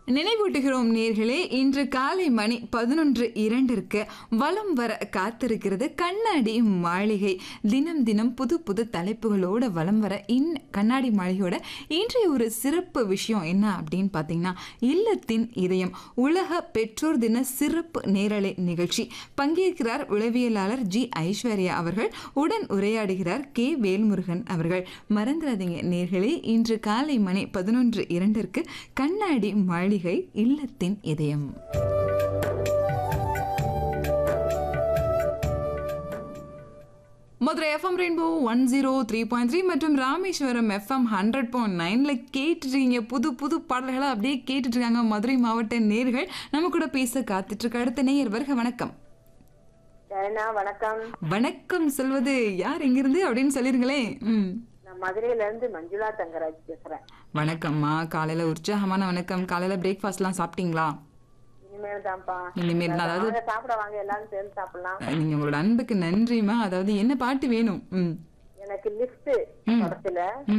நினைவூட்டுகிறோம் நேர்களே இன்று காலை மணி பதினொன்று இரண்டிற்கு வலம் வர காத்திருக்கிறது கண்ணாடி மாளிகை தினம் தினம் புது புது தலைப்புகளோட வலம் வர இன் கண்ணாடி மாளிகையோட இன்றைய ஒரு சிறப்பு விஷயம் என்ன அப்படின்னு பார்த்தீங்கன்னா இல்லத்தின் இதயம் உலக பெற்றோர் தின சிறப்பு நேரலை நிகழ்ச்சி பங்கேற்கிறார் உளவியலாளர் ஜி ஐஸ்வர்யா அவர்கள் உடன் உரையாடுகிறார் கே வேல்முருகன் அவர்கள் மறந்துடாதீங்க நேர்களே இன்று காலை மணி பதினொன்று இரண்டிற்கு கண்ணாடி மாளிகை இல்லத்தின் இதயம் Madurai FM rainbow one zero three point three மற்றும் ராமேஸ்வரம் எஃப்எம் ஹண்ட்ரட் பாயிண்ட் நைன்ல கேட்டுருக்கீங்க புது புது பாடல்களை அப்படியே கேட்டுட்டு இருக்காங்க மதுரை மாவட்ட நேர்கள் நம்ம கூட பேச காத்துட்டு இருக்க அடுத்த நேயர் வருக வணக்கம் சரிண்ணா வணக்கம் வணக்கம் சொல்வது யார் எங்கிருந்து அப்படின்னு சொல்லிருங்களே ம் நான் மதுரையில இருந்து மஞ்சுளா தங்கராஜ் பேசுறேன் வணக்கம்மா காலையில உற்சாகமான வணக்கம் காலையில பிரேக்ஃபாஸ்ட்லாம் சாப்பிட்டீங்களா இனிமேல் தான்ப்பா இனிமேல் தான் அதாவது வாங்க சாப்பிட வாங்க எல்லாரும் சேர்ந்து சாப்பிடலாம் நீங்க உங்களோட அன்புக்கு நன்றிமா அதாவது என்ன பாட்டு வேணும் ம் எனக்கு லிஸ்ட் படத்துல